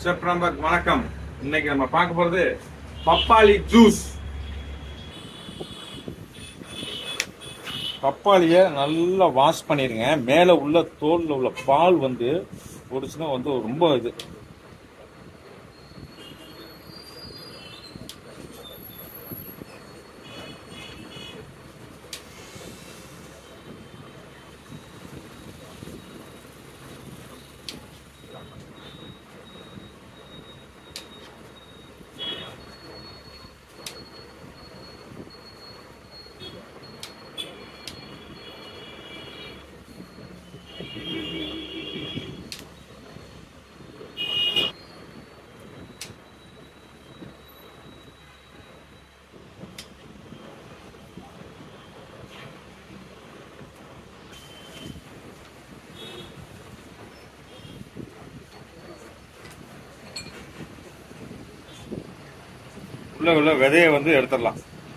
September வணக்கம் இன்னைக்கு நம்ம பார்க்க போறது பப்பாளி ஜூஸ் பப்பாளியை நல்லா வாஷ் பண்ணிருங்க மேல உள்ள தோல்ல உள்ள பால் வந்து ஒடிச்சுன்னா வந்து ரொம்ப இது உள்ள உள்ள விதைய வந்து எடுத்துடலாம்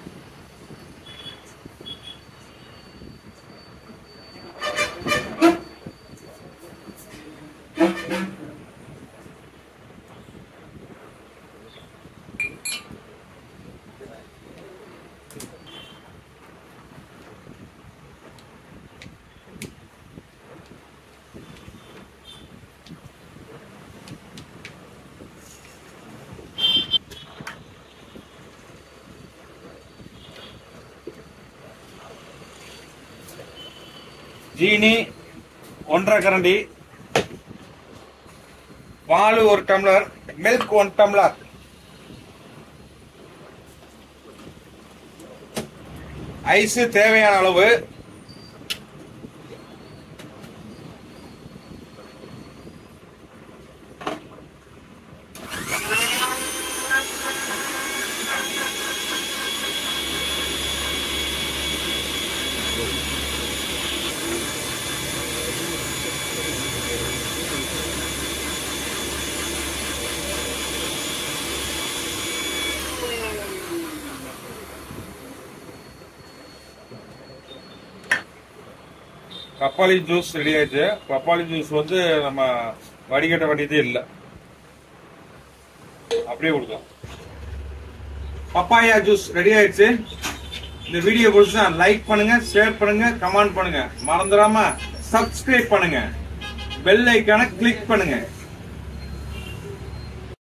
ஜீனி ஒன்றரை கரண்டி பால் ஒரு tumbler milk one tumbler ice தேவையான அளவு பப்பாளி ஜூஸ் ரெடி ஆயிடுச்சு பப்பாளி ஜூஸ் வந்து நம்ம வடிகட்ட வேண்டியதே இல்லை அப்படியே கொடுக்கலாம் பப்பாயா ஜூஸ் ரெடி ஆயிடுச்சு இந்த வீடியோ பிடிச்சா லைக் பண்ணுங்க ஷேர் பண்ணுங்க கமெண்ட் பண்ணுங்க மறந்துடாம சப்ஸ்கிரைப் பண்ணுங்க பெல் ஐக்கான கிளிக் பண்ணுங்க